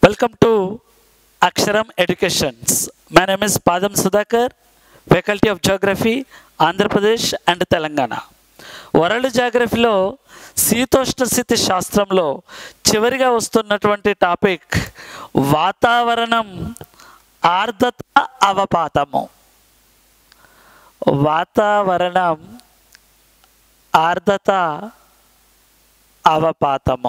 Welcome to Aksharam Educations. My name is Padam Sudhakar, Faculty of Geography, Andhra Pradesh and Telangana. World జాగ్రఫీలో శీతోష్ణ స్థితి శాస్త్రంలో చివరిగా వస్తున్నటువంటి టాపిక్ వాతావరణం ఆర్ద్రత అవపాతము వాతావరణం ఆర్ద్రత అవపాతము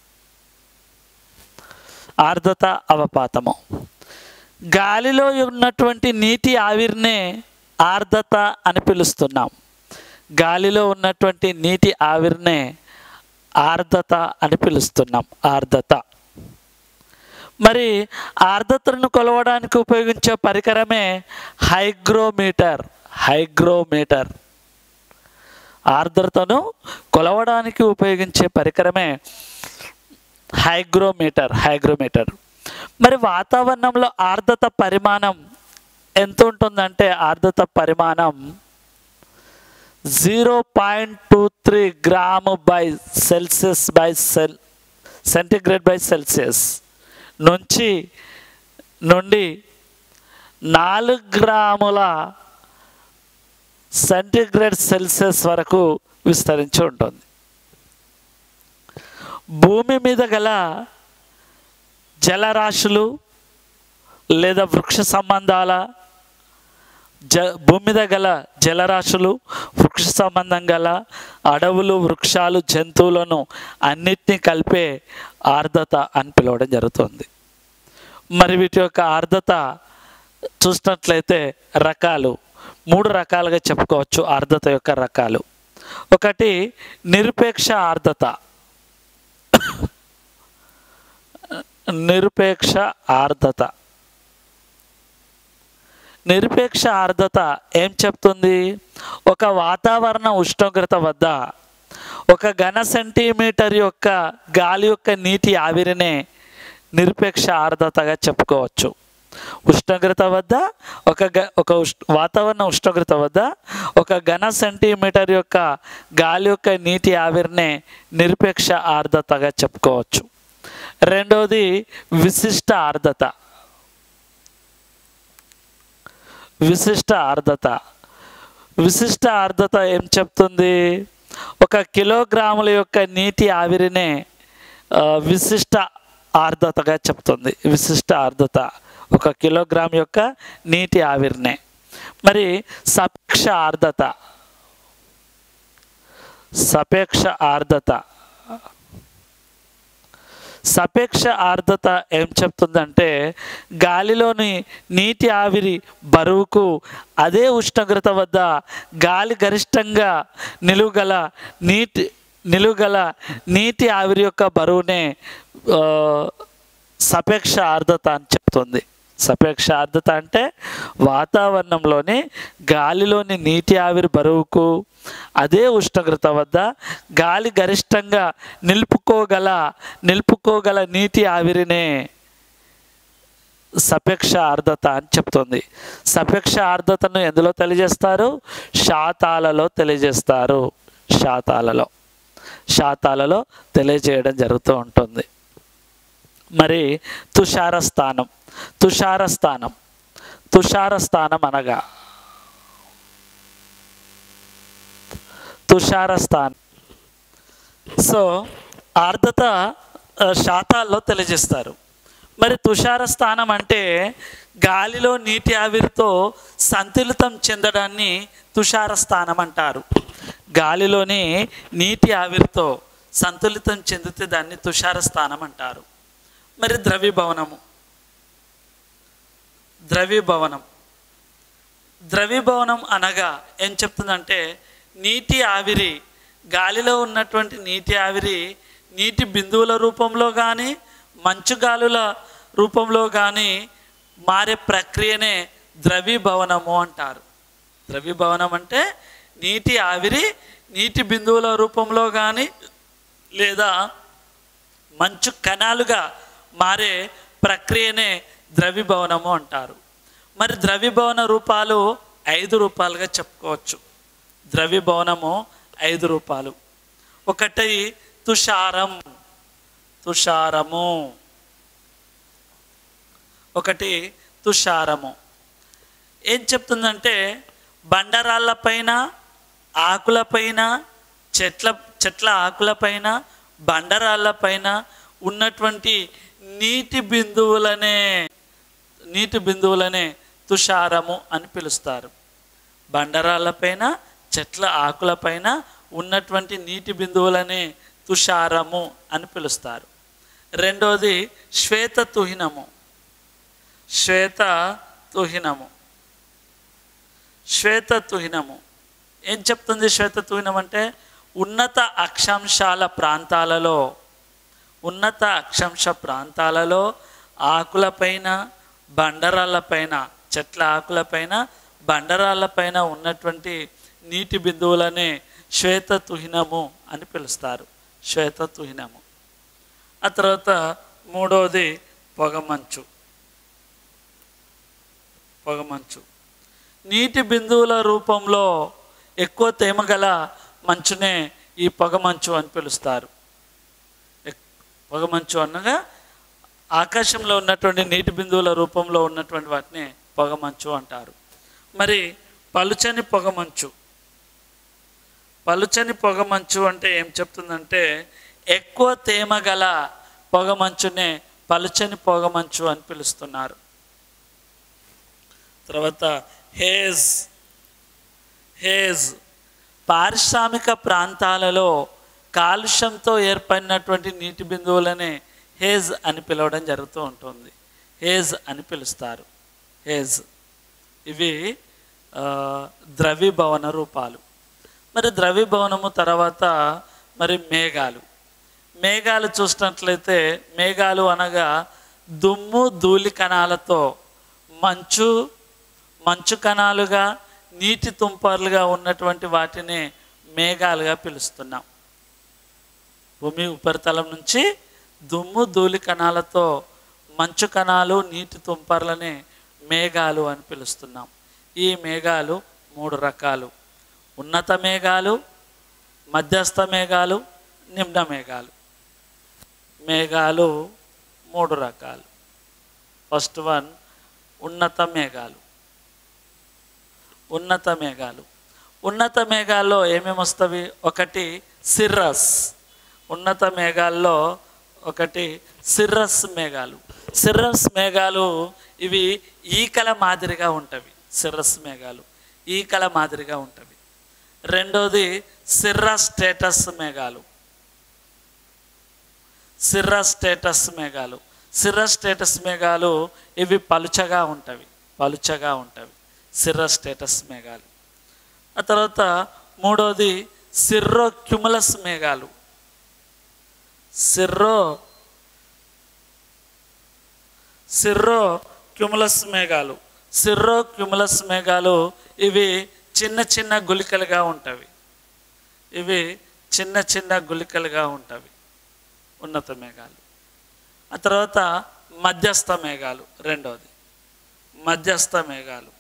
ఆర్ద్రత అవపాతము గాలిలో ఉన్నటువంటి నీటి ఆవిరినే ఆర్ద్రత అని పిలుస్తున్నాం గాలిలో ఉన్నటువంటి నీటి ఆవిరినే ఆర్ద్రత అని పిలుస్తున్నాం ఆర్ద్రత మరి ఆర్ద్రతను కొలవడానికి ఉపయోగించే పరికరమే హైగ్రోమీటర్ హైగ్రోమీటర్ ఆర్ద్రతను కొలవడానికి ఉపయోగించే పరికరమే హైగ్రోమీటర్ హైగ్రోమీటర్ మరి వాతావరణంలో ఆర్ద్రత పరిమాణం ఎంత ఉంటుందంటే ఆర్ద్రత పరిమాణం zero point two three gram by Celsius by cell centigrade by Celsius నుంచి నుండి నాలుగు గ్రాముల సెంటిగ్రేడ్ సెల్సియస్ వరకు విస్తరించి ఉంటుంది భూమి మీద గల జలరాశులు లేదా వృక్ష సంబంధాల జ భూమి మీద గల జలరాశులు వృక్ష సంబంధం గల అడవులు వృక్షాలు జంతువులను అన్నిటినీ కలిపే ఆర్ద్రత అని పిలవడం జరుగుతుంది మరి వీటి యొక్క ఆర్ద్రత చూసినట్లయితే రకాలు మూడు రకాలుగా చెప్పుకోవచ్చు ఆర్ద్రత యొక్క రకాలు ఒకటి నిరుపేక్ష ఆర్ద్రత నిరుపేక్ష ఆర్ద్రత నిరుపేక్ష ఆర్ద్రత ఏం చెప్తుంది ఒక వాతావరణ ఉష్ణోగ్రత వద్ద ఒక ఘన సెంటీమీటర్ యొక్క గాలి యొక్క నీటి ఆవిరినే నిరుపేక్ష ఆర్ద్రతగా చెప్పుకోవచ్చు ఉష్ణోగ్రత వద్ద ఒక గ ఒక ఉష్ వాతావరణ ఉష్ణోగ్రత వద్ద ఒక ఘన సెంటీమీటర్ యొక్క గాలి యొక్క నీటి ఆవిరినే నిరుపేక్ష ఆర్ద్రతగా చెప్పుకోవచ్చు రెండవది విశిష్ట ఆర్ద్రత విశిష్ట ఆర్ద్రత విశిష్ట ఆర్ద్రత ఏం చెప్తుంది ఒక కిలోగ్రాముల యొక్క నీటి ఆవిరినే ఆ, విశిష్ట ఆర్ద్రతగా చెప్తుంది విశిష్ట ఆర్ద్రత ఒక కిలోగ్రామ్ యొక్క నీటి ఆవిరినే మరి సాపేక్ష ఆర్ద్రత సాపేక్ష ఆర్ద్రత సాపేక్ష ఆర్ద్రత ఏం చెప్తుందంటే గాలిలోని నీటి ఆవిరి బరువుకు అదే ఉష్ణోగ్రత వద్ద గాలి గరిష్టంగా నిలువగల నీటి నిలువగల నీటి ఆవిరి యొక్క బరువునే ఆ, సాపేక్ష ఆర్ద్రత అని చెప్తుంది సాపేక్ష ఆర్ద్రత అంటే వాతావరణంలోని గాలిలోని నీటి ఆవిరి బరువుకు అదే ఉష్ణోగ్రత వద్ద గాలి గరిష్టంగా నిలుపుకోగల నిలుపుకోగల నీటి ఆవిరినే సపేక్ష ఆర్ద్రత అని చెప్తుంది సపేక్ష ఆర్ద్రతను ఎందులో తెలియజేస్తారు శాతాలలో తెలియజేస్తారు శాతాలలో శాతాలలో తెలియజేయడం జరుగుతూ ఉంటుంది మరి తుషార స్థానం తుషార స్థానం తుషార స్థానం అనగా తుషార స్థానం సో ఆర్ద్రత ఆ, శాతాల్లో తెలియజేస్తారు మరి తుషార స్థానం అంటే గాలిలో నీటి ఆవిరితో సంతులితం చెందడాన్ని తుషార స్థానం అంటారు గాలిలోని నీటి ఆవిరితో సంతులితం చెందితే దాన్ని తుషార స్థానం అంటారు మరి ద్రవీభవనము ద్రవీభవనం ద్రవీభవనం అనగా ఏం చెప్తుందంటే నీటి ఆవిరి గాలిలో ఉన్నటువంటి నీటి ఆవిరి నీటి బిందువుల రూపంలో కానీ మంచుగాలుల రూపంలో కానీ మారే ప్రక్రియనే ద్రవీభవనము అంటారు ద్రవీభవనం అంటే నీటి ఆవిరి నీటి బిందువుల రూపంలో కానీ లేదా మంచు కణాలుగా మారే ప్రక్రియనే ద్రవీభవనము అంటారు మరి ద్రవీభవన రూపాలు ఐదు రూపాలుగా చెప్పుకోవచ్చు ద్రవీభవనము ఐదు రూపాలు ఒకటి తుషారం తుషారము ఒకటి తుషారము ఏం చెప్తుందంటే బండరాళ్ళపైన ఆకులపైన చెట్ల చెట్ల ఆకులపైన బండరాళ్ళపైన ఉన్నటువంటి నీటి బిందువులనే నీటి బిందువులనే తుషారము అని పిలుస్తారు బండరాళ్ళపైన చెట్ల ఆకులపైన ఉన్నటువంటి నీటి బిందువులనే తుషారము అని పిలుస్తారు రెండోది శ్వేత తుహినము శ్వేత తుహినము శ్వేత తుహినము ఏం చెప్తుంది శ్వేత తుహినం అంటే ఉన్నత అక్షాంశాల ప్రాంతాలలో ఉన్నత అక్షాంశ ప్రాంతాలలో ఆకులపైన బండరాళ్ళపైన చెట్ల ఆకులపైన బండరాళ్ళపైన ఉన్నటువంటి నీటి బిందువులనే శ్వేత తుహినము అని పిలుస్తారు శ్వేత తుహినము ఆ తర్వాత మూడవది పొగమంచు పొగమంచు నీటి బిందువుల రూపంలో ఎక్కువ తేమ గల మంచునే ఈ పొగమంచు అని పిలుస్తారు ఎక్- పొగమంచు అనగా ఆకాశంలో ఉన్నటువంటి నీటి బిందువుల రూపంలో ఉన్నటువంటి వాటిని పొగమంచు అంటారు మరి పలుచని పొగమంచు పలుచని పొగమంచు అంటే ఏం చెప్తుందంటే ఎక్కువ తేమ గల పొగమంచునే పలుచని పొగమంచు అని పిలుస్తున్నారు తర్వాత హేజ్ హేజ్ పారిశ్రామిక ప్రాంతాలలో కాలుష్యంతో ఏర్పడినటువంటి నీటి బిందువులనే హేజ్ అని పిలవడం జరుగుతూ ఉంటుంది హేజ్ అని పిలుస్తారు హేజ్ ఇవి ఆ, ద్రవీభవన రూపాలు మరి ద్రవీభవనము తర్వాత మరి మేఘాలు మేఘాలు చూసినట్లయితే మేఘాలు అనగా దుమ్ము ధూళి కణాలతో మంచు మంచు కణాలుగా నీటి తుంపర్లుగా ఉన్నటువంటి వాటిని మేఘాలుగా పిలుస్తున్నాం భూమి ఉపరితలం నుంచి దుమ్ము ధూళి కణాలతో మంచు కణాలు నీటి తుంపర్లని మేఘాలు అని పిలుస్తున్నాం ఈ మేఘాలు మూడు రకాలు ఉన్నత మేఘాలు మధ్యస్థ మేఘాలు నిమ్న మేఘాలు మేఘాలు మూడు రకాలు ఫస్ట్ వన్ ఉన్నత మేఘాలు ఉన్నత మేఘాలు ఉన్నత మేఘాల్లో ఏమేమి వస్తవి ఒకటి సిర్రస్ ఉన్నత మేఘాల్లో ఒకటి సిర్రస్ మేఘాలు సిర్రస్ మేఘాలు ఇవి ఈకల మాదిరిగా ఉంటవి సిర్రస్ మేఘాలు ఈకల మాదిరిగా ఉంటవి రెండోది సిర్ర స్టేటస్ మేఘాలు సిర్ర స్టేటస్ మేఘాలు సిర్ర స్టేటస్ మేఘాలు ఇవి పలుచగా ఉంటవి పలుచగా ఉంటవి సిర్ర స్టేటస్ మేఘాలు ఆ తర్వాత మూడోది సిర్రో క్యుములస్ మేఘాలు సిర్రో సిర్రో క్యుములస్ మేఘాలు సిర్రో క్యుములస్ మేఘాలు ఇవి చిన్న చిన్న గుళికలుగా ఉంటవి ఇవి చిన్న చిన్న గుళికలుగా ఉంటవి ఉన్నత మేఘాలు ఆ తర్వాత మధ్యస్థ మేఘాలు రెండవది మధ్యస్థ మేఘాలు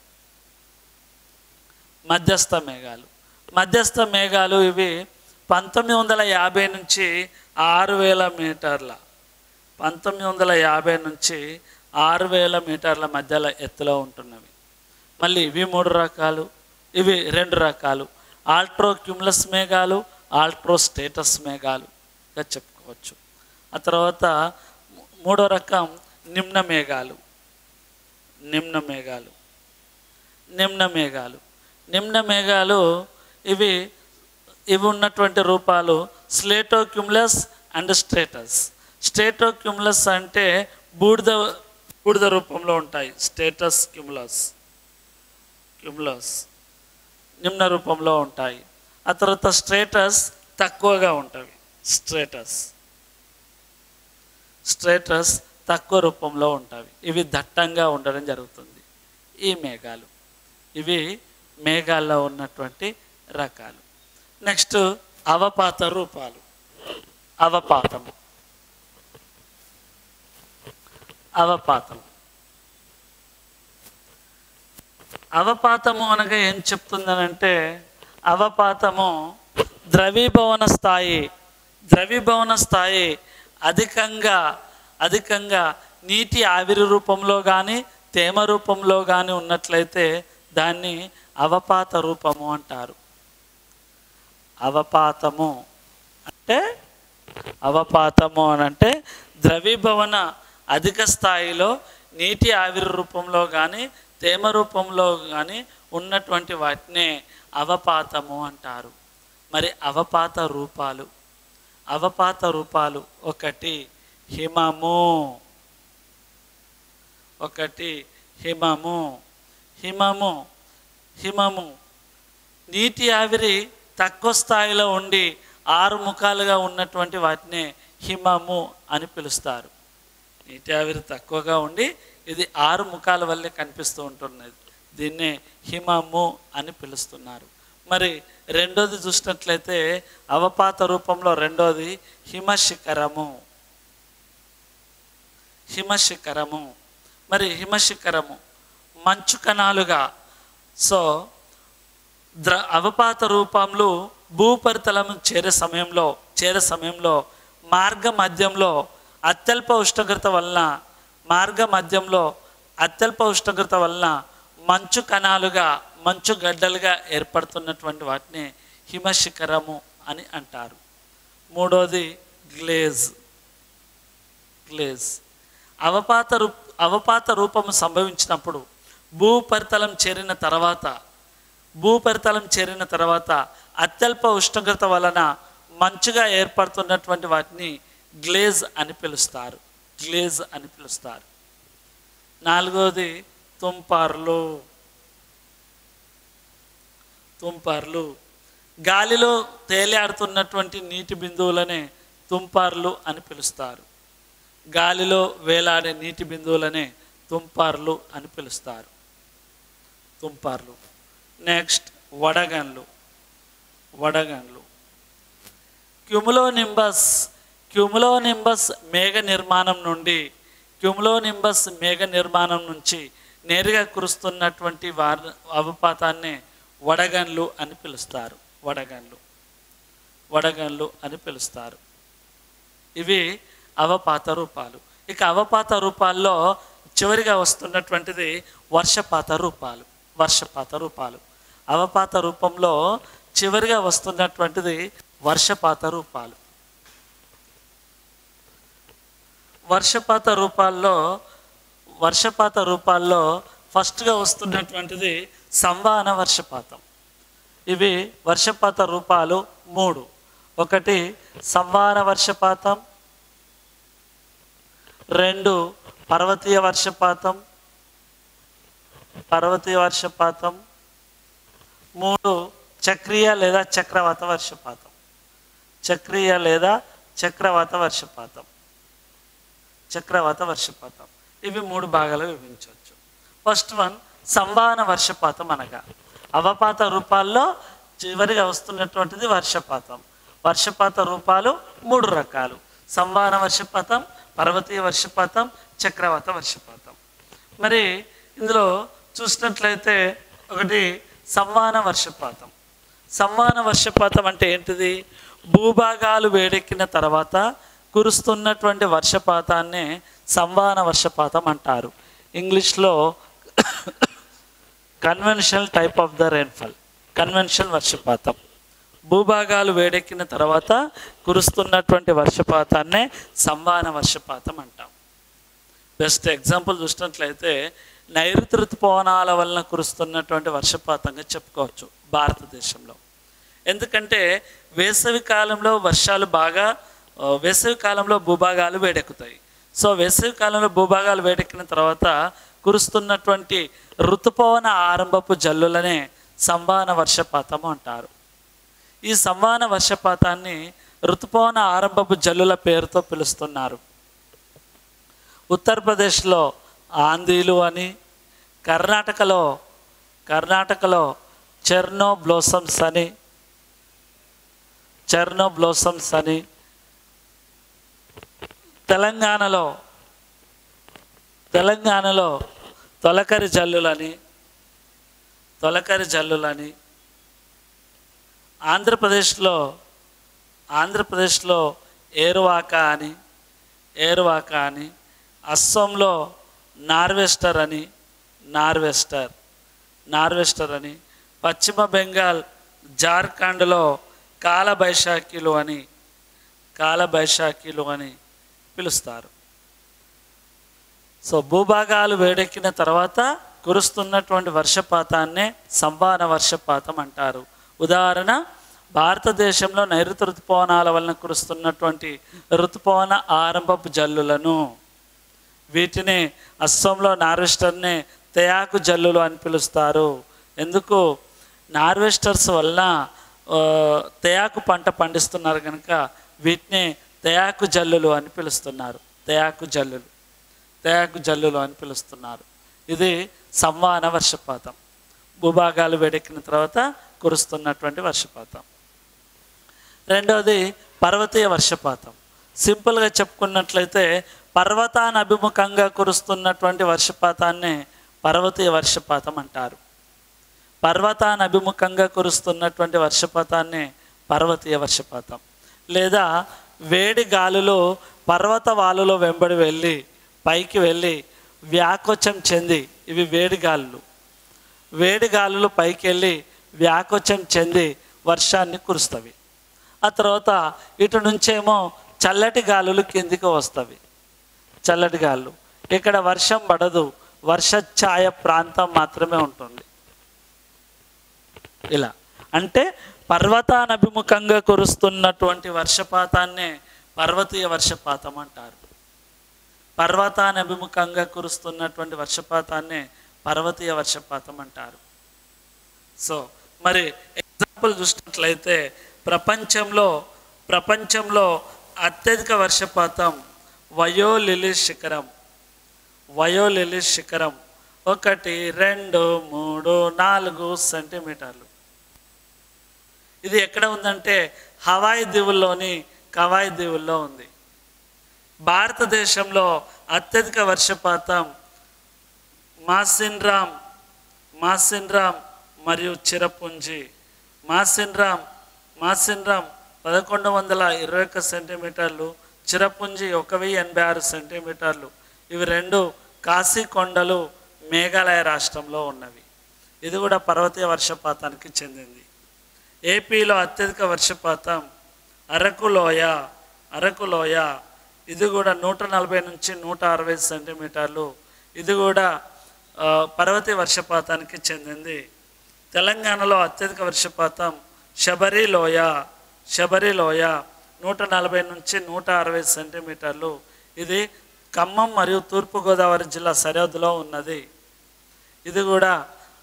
మధ్యస్థ మేఘాలు మధ్యస్థ మేఘాలు ఇవి పంతొమ్మిది వందల యాభై నుంచి ఆరు వేల మీటర్ల పంతొమ్మిది వందల యాభై నుంచి ఆరు వేల మీటర్ల మధ్యలో ఎత్తులో ఉంటున్నవి మళ్ళీ ఇవి మూడు రకాలు ఇవి రెండు రకాలు ఆల్ట్రో క్యుములస్ మేఘాలు ఆల్ట్రో స్టేటస్ మేఘాలుగా చెప్పుకోవచ్చు ఆ తర్వాత మూ- మూడో రకం నిమ్న మేఘాలు నిమ్న మేఘాలు నిమ్న మేఘాలు నిమ్న మేఘాలు ఇవి ఇవి ఉన్నటువంటి రూపాలు స్లేటోక్యుములస్ అండ్ స్టేటస్ స్టేటోక్యుములస్ అంటే బూడిద బూడిద రూపంలో ఉంటాయి స్టేటస్ క్యుములస్ క్యుములస్ నిమ్న రూపంలో ఉంటాయి ఆ తర్వాత స్ట్రేటస్ తక్కువగా ఉంటాయి స్ట్రేటస్ స్ట్రేటస్ తక్కువ రూపంలో ఉంటాయి ఇవి దట్టంగా ఉండడం జరుగుతుంది ఈ మేఘాలు ఇవి మేఘాల్లో ఉన్నటువంటి రకాలు నెక్స్ట్ అవపాత రూపాలు అవపాతము అవపాతము అవపాతము అనగా ఏం చెప్తుందనంటే అవపాతము ద్రవీభవన స్థాయి ద్రవీభవన స్థాయి అధికంగా అధికంగా నీటి ఆవిరి రూపంలో కానీ తేమ రూపంలో కానీ ఉన్నట్లయితే దాన్ని అవపాత రూపము అంటారు అవపాతము అంటే అవపాతము అని అంటే ద్రవీభవన అధిక స్థాయిలో నీటి ఆవిరి రూపంలో కానీ తేమ రూపంలో కానీ ఉన్నటువంటి వాటినే అవపాతము అంటారు మరి అవపాత రూపాలు అవపాత రూపాలు ఒకటి హిమము ఒకటి హిమము హిమము హిమము నీటి ఆవిరి తక్కువ స్థాయిలో ఉండి ఆరు ముఖాలుగా ఉన్నటువంటి వాటినే హిమము అని పిలుస్తారు నీటి ఆవిరి తక్కువగా ఉండి ఇది ఆరు ముఖాల వల్లే కనిపిస్తూ ఉంటున్నది దీన్నే హిమము అని పిలుస్తున్నారు మరి రెండోది చూసినట్లయితే అవపాత రూపంలో రెండోది హిమశిఖరము హిమశిఖరము మరి హిమశిఖరము మంచు కణాలుగా సో ద్ర అవపాత రూపంలో భూపరితలం చేరే సమయంలో చేరే సమయంలో మార్గ మధ్యంలో అత్యల్ప ఉష్ణోగ్రత వలన మార్గ మధ్యంలో అత్యల్ప ఉష్ణోగ్రత వలన మంచు కణాలుగా మంచు గడ్డలుగా ఏర్పడుతున్నటువంటి వాటిని హిమశిఖరము అని అంటారు మూడోది గ్లేజ్ గ్లేజ్ అవపాత రూ అవపాత రూపము సంభవించినప్పుడు భూపరితలం చేరిన తర్వాత భూపరితలం చేరిన తర్వాత అత్యల్ప ఉష్ణోగ్రత వలన మంచుగా ఏర్పడుతున్నటువంటి వాటిని గ్లేజ్ అని పిలుస్తారు గ్లేజ్ అని పిలుస్తారు నాలుగోది తుంపార్లు తుంపార్లు గాలిలో తేలియాడుతున్నటువంటి నీటి బిందువులనే తుంపార్లు అని పిలుస్తారు గాలిలో వేలాడే నీటి బిందువులనే తుంపార్లు అని పిలుస్తారు తుంపార్లు నెక్స్ట్ వడగన్లు వడగన్లు క్యుములోనింబస్ క్యుములోనింబస్ మేఘ నిర్మాణం నుండి క్యుములోనింబస్ మేఘ నిర్మాణం నుంచి నేరుగా కురుస్తున్నటువంటి వార అవపాతాన్ని వడగన్లు అని పిలుస్తారు వడగన్లు వడగన్లు అని పిలుస్తారు ఇవి అవపాత రూపాలు ఇక అవపాత రూపాల్లో చివరిగా వస్తున్నటువంటిది వర్షపాత రూపాలు వర్షపాత రూపాలు అవపాత రూపంలో చివరిగా వస్తున్నటువంటిది వర్షపాత రూపాలు వర్షపాత రూపాల్లో వర్షపాత రూపాల్లో ఫస్ట్గా వస్తున్నటువంటిది సంవాన వర్షపాతం ఇవి వర్షపాత రూపాలు మూడు ఒకటి సంవాన వర్షపాతం రెండు పర్వతీయ వర్షపాతం పర్వతీయ వర్షపాతం మూడు చక్రీయ లేదా చక్రవాత వర్షపాతం చక్రీయ లేదా చక్రవాత వర్షపాతం చక్రవాత వర్షపాతం ఇవి మూడు భాగాలు విభజించవచ్చు ఫస్ట్ వన్ సంవాన వర్షపాతం అనగా అవపాత రూపాల్లో చివరిగా వస్తున్నటువంటిది వర్షపాతం వర్షపాత రూపాలు మూడు రకాలు సంవాన వర్షపాతం పర్వతీయ వర్షపాతం చక్రవాత వర్షపాతం మరి ఇందులో చూసినట్లయితే ఒకటి సంవాన వర్షపాతం సంవాన వర్షపాతం అంటే ఏంటిది భూభాగాలు వేడెక్కిన తర్వాత కురుస్తున్నటువంటి వర్షపాతాన్నే సంవాన వర్షపాతం అంటారు ఇంగ్లీష్లో conventional type of the rainfall conventional వర్షపాతం భూభాగాలు వేడెక్కిన తర్వాత కురుస్తున్నటువంటి వర్షపాతాన్నే సంవాన వర్షపాతం అంటాం బెస్ట్ ఎగ్జాంపుల్ చూసినట్లయితే నైరుతి ఋతుపవనాల వలన కురుస్తున్నటువంటి వర్షపాతంగా చెప్పుకోవచ్చు భారతదేశంలో ఎందుకంటే వేసవి కాలంలో వర్షాలు బాగా ఆ, వేసవి కాలంలో భూభాగాలు వేడెక్కుతాయి సో వేసవి కాలంలో భూభాగాలు వేడెక్కిన తర్వాత కురుస్తున్నటువంటి ఋతుపవన ఆరంభపు జల్లులనే సంవాన వర్షపాతము అంటారు ఈ సంవాన వర్షపాతాన్ని ఋతుపవన ఆరంభపు జల్లుల పేరుతో పిలుస్తున్నారు ఉత్తరప్రదేశ్లో ఆందీలు అని కర్ణాటకలో కర్ణాటకలో చెర్నో బ్లోసమ్స్ అని చెర్నో బ్లోసమ్స్ అని తెలంగాణలో తెలంగాణలో తొలకరి జల్లులని తొలకరి జల్లులని ఆంధ్రప్రదేశ్లో ఆంధ్రప్రదేశ్లో ఏరువాక అని ఏరువాక అని అస్సాంలో నార్వెస్టర్ అని నార్వెస్టర్ నార్వెస్టర్ అని పశ్చిమ బెంగాల్ జార్ఖండ్లో కాలబైశాఖిలు అని కాలబైశాఖిలు అని పిలుస్తారు సో భూభాగాలు వేడెక్కిన తర్వాత కురుస్తున్నటువంటి వర్షపాతాన్నే సంవాన వర్షపాతం అంటారు ఉదాహరణ భారతదేశంలో నైరుతి ఋతుపవనాల వలన కురుస్తున్నటువంటి ఋతుపవన ఆరంభపు జల్లులను వీటిని అస్సాంలో నార్వెస్టర్నే తెయాకు జల్లులు అని పిలుస్తారు ఎందుకు నార్వెస్టర్స్ వల్ల ఆ, తెయాకు పంట పండిస్తున్నారు కనుక వీటిని తెయాకు జల్లులు అని పిలుస్తున్నారు తెయాకు జల్లులు తెయాకు జల్లులు అని పిలుస్తున్నారు ఇది సంవాన వర్షపాతం భూభాగాలు వేడెక్కిన తర్వాత కురుస్తున్నటువంటి వర్షపాతం రెండవది పర్వతీయ వర్షపాతం సింపుల్గా చెప్పుకున్నట్లయితే పర్వతాన్ని అభిముఖంగా కురుస్తున్నటువంటి వర్షపాతాన్ని పర్వతీయ వర్షపాతం అంటారు పర్వతాన్ని అభిముఖంగా కురుస్తున్నటువంటి వర్షపాతాన్ని పర్వతీయ వర్షపాతం లేదా వేడి గాలులు పర్వత వాలులో వెంబడి వెళ్ళి పైకి వెళ్ళి వ్యాకోచం చెంది ఇవి వేడి గాలులు వేడి గాలులు పైకి వెళ్ళి వ్యాకోచం చెంది వర్షాన్ని కురుస్తవి ఆ తర్వాత ఇటు నుంచేమో చల్లటి గాలులు కిందికి వస్తవి చల్లటి గాలులు ఇక్కడ వర్షం పడదు వర్షఛాయ ప్రాంతం మాత్రమే ఉంటుంది ఇలా అంటే పర్వతానభిముఖంగా కురుస్తున్నటువంటి వర్షపాతాన్నే పర్వతీయ వర్షపాతం అంటారు పర్వతానభిముఖంగా కురుస్తున్నటువంటి వర్షపాతాన్నే పర్వతీయ వర్షపాతం అంటారు సో మరి ఎగ్జాంపుల్ చూసినట్లయితే ప్రపంచంలో ప్రపంచంలో అత్యధిక వర్షపాతం వయోలిలి శిఖరం వయోలిలి శిఖరం ఒకటి రెండు మూడు నాలుగు సెంటీమీటర్లు ఇది ఎక్కడ ఉందంటే హవాయి దీవుల్లోని కవాయి దీవుల్లో ఉంది భారతదేశంలో అత్యధిక వర్షపాతం మాసిన్రామ్ మాసిన్రామ్ మరియు చిరపుంజి మాసిన్రామ్ మాసిన్రామ్ పదకొండు వందల ఇరవై ఒక్క సెంటీమీటర్లు చిరపుంజి ఒక వెయ్యి ఎనభై ఆరు సెంటీమీటర్లు ఇవి రెండు కాశీ కొండలు మేఘాలయ రాష్ట్రంలో ఉన్నవి ఇది కూడా పర్వతీయ వర్షపాతానికి చెందింది ఏపీలో అత్యధిక వర్షపాతం అరకు లోయ అరకు లోయ ఇది కూడా నూట నలభై నుంచి నూట అరవై సెంటీమీటర్లు ఇది కూడా ఆ, పర్వతీయ వర్షపాతానికి చెందింది తెలంగాణలో అత్యధిక వర్షపాతం శబరి లోయ శబరి లోయ నూట నలభై నుంచి నూట అరవై సెంటీమీటర్లు ఇది ఖమ్మం మరియు తూర్పుగోదావరి జిల్లా సరిహద్దులో ఉన్నది ఇది కూడా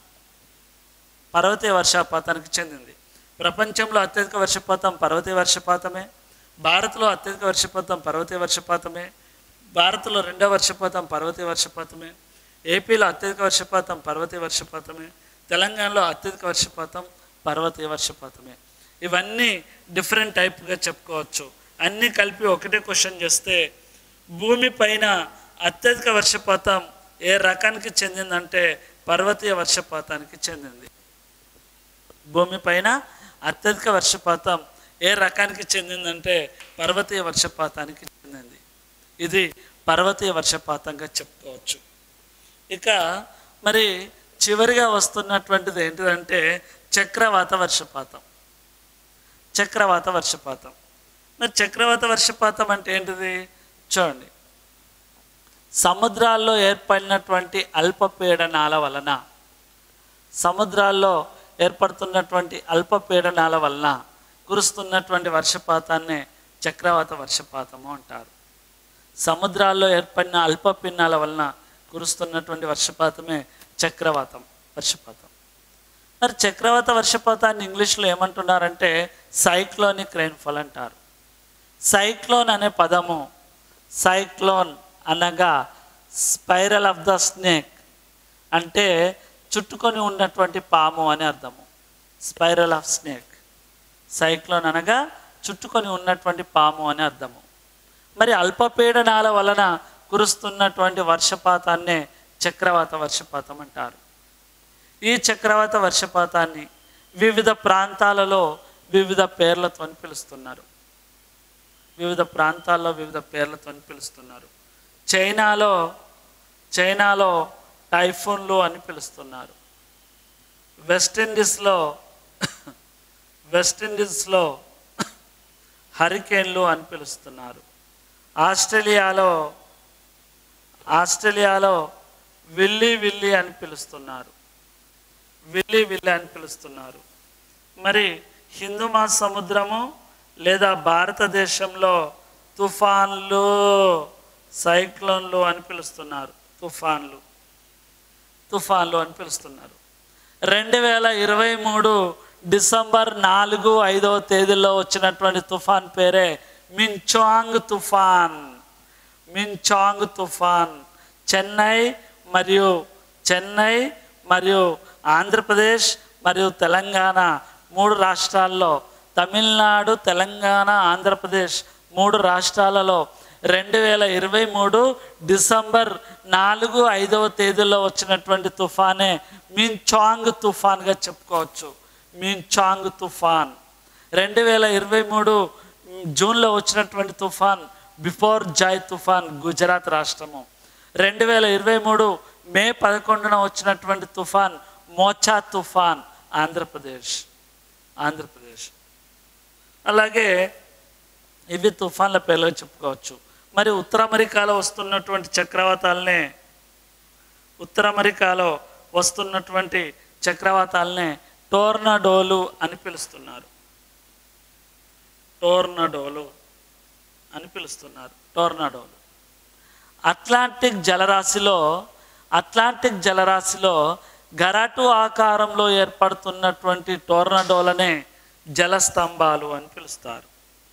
పర్వతీయ వర్షపాతానికి చెందింది ప్రపంచంలో అత్యధిక వర్షపాతం పర్వతీయ వర్షపాతమే భారత్లో అత్యధిక వర్షపాతం పర్వతీయ వర్షపాతమే భారత్లో రెండవ వర్షపాతం పర్వతీయ వర్షపాతమే ఏపీలో అత్యధిక వర్షపాతం పర్వతీయ వర్షపాతమే తెలంగాణలో అత్యధిక వర్షపాతం పర్వతీయ వర్షపాతమే ఇవన్నీ డిఫరెంట్ టైప్గా చెప్పుకోవచ్చు అన్నీ కలిపి ఒకటే క్వశ్చన్ చేస్తే భూమి పైన అత్యధిక వర్షపాతం ఏ రకానికి చెందిందంటే పర్వతీయ వర్షపాతానికి చెందింది భూమిపైన అత్యధిక వర్షపాతం ఏ రకానికి చెందిందంటే పర్వతీయ వర్షపాతానికి చెందింది ఇది పర్వతీయ వర్షపాతంగా చెప్పుకోవచ్చు ఇక మరి చివరిగా వస్తున్నటువంటిది ఏంటిదంటే చక్రవాత వర్షపాతం చక్రవాత వర్షపాతం మరి చక్రవాత వర్షపాతం అంటే ఏంటిది చూడండి సముద్రాల్లో ఏర్పడినటువంటి అల్పపీడనాల వలన సముద్రాల్లో ఏర్పడుతున్నటువంటి అల్పపీడనాల వలన కురుస్తున్నటువంటి వర్షపాతాన్నే చక్రవాత వర్షపాతము అంటారు సముద్రాల్లో ఏర్పడిన అల్పపీడనాల వలన కురుస్తున్నటువంటి వర్షపాతమే చక్రవాతం వర్షపాతం మరి చక్రవాత వర్షపాతాన్ని ఇంగ్లీష్లో ఏమంటున్నారంటే సైక్లోనిక్ రెయిన్ఫాల్ అంటారు సైక్లోన్ అనే పదము సైక్లోన్ అనగా స్పైరల్ ఆఫ్ ద స్నేక్ అంటే చుట్టుకొని ఉన్నటువంటి పాము అని అర్థము స్పైరల్ ఆఫ్ స్నేక్ సైక్లోన్ అనగా చుట్టుకొని ఉన్నటువంటి పాము అని అర్థము మరి అల్పపీడనాల వలన కురుస్తున్నటువంటి వర్షపాతాన్నే చక్రవాత వర్షపాతం అంటారు ఈ చక్రవాత వర్షపాతాన్ని వివిధ ప్రాంతాలలో వివిధ పేర్లతో పిలుస్తున్నారు వివిధ ప్రాంతాల్లో వివిధ పేర్లతో పిలుస్తున్నారు చైనాలో చైనాలో టైఫూన్లు అని పిలుస్తున్నారు వెస్టిండీస్లో వెస్టిండీస్లో హరికేన్లు అని పిలుస్తున్నారు ఆస్ట్రేలియాలో ఆస్ట్రేలియాలో విల్లి విల్లి అని పిలుస్తున్నారు విల్లి విల్లి అని పిలుస్తున్నారు మరి హిందూ మహాసముద్రము లేదా భారతదేశంలో తుఫాన్లు సైక్లోన్లు అని పిలుస్తున్నారు తుఫాన్లు తుఫాన్లు అని పిలుస్తున్నారు రెండు వేల ఇరవై మూడు డిసెంబర్ నాలుగు ఐదవ తేదీలో వచ్చినటువంటి తుఫాన్ పేరే మించాంగ్ తుఫాన్ మించాంగ్ తుఫాన్ చెన్నై మరియు చెన్నై మరియు ఆంధ్రప్రదేశ్ మరియు తెలంగాణ మూడు రాష్ట్రాల్లో తమిళనాడు తెలంగాణ ఆంధ్రప్రదేశ్ మూడు రాష్ట్రాలలో రెండు వేల ఇరవై మూడు డిసెంబర్ నాలుగు ఐదవ తేదీలో వచ్చినటువంటి తుఫానే మించాంగ్ తుఫాన్గా చెప్పుకోవచ్చు మించాంగ్ తుఫాన్ రెండు వేల ఇరవై మూడు జూన్లో వచ్చినటువంటి తుఫాన్ బిఫోర్ జాయ్ తుఫాన్ గుజరాత్ రాష్ట్రము రెండు వేల ఇరవై మూడు మే పదకొండున వచ్చినటువంటి తుఫాన్ మోచా తుఫాన్ ఆంధ్రప్రదేశ్ ఆంధ్రప్రదేశ్ అలాగే ఇవి తుఫాన్ల పేర్లు చెప్పుకోవచ్చు మరి ఉత్తర అమెరికాలో వస్తున్నటువంటి చక్రవాతాలనే ఉత్తర అమెరికాలో వస్తున్నటువంటి చక్రవాతాలనే టోర్నడోలు అని పిలుస్తున్నారు టోర్నడోలు అని పిలుస్తున్నారు టోర్నడోలు అట్లాంటిక్ జలరాశిలో అట్లాంటిక్ జలరాశిలో గరాటు ఆకారంలో ఏర్పడుతున్నటువంటి టోర్నడోలనే జలస్తంభాలు అని పిలుస్తారు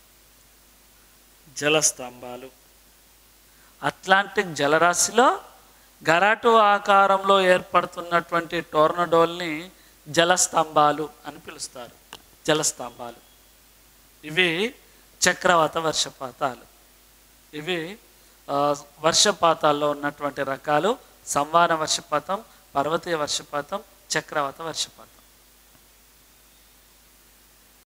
జలస్తంభాలు అట్లాంటిక్ జలరాశిలో గరాటు ఆకారంలో ఏర్పడుతున్నటువంటి టోర్నడోల్ని జలస్తంభాలు అని పిలుస్తారు జలస్తంభాలు ఇవి చక్రవాత వర్షపాతాలు ఇవి ఆ, వర్షపాతాల్లో ఉన్నటువంటి రకాలు సంవాన వర్షపాతం పర్వతీయ వర్షపాతం చక్రవాత వర్షపాతం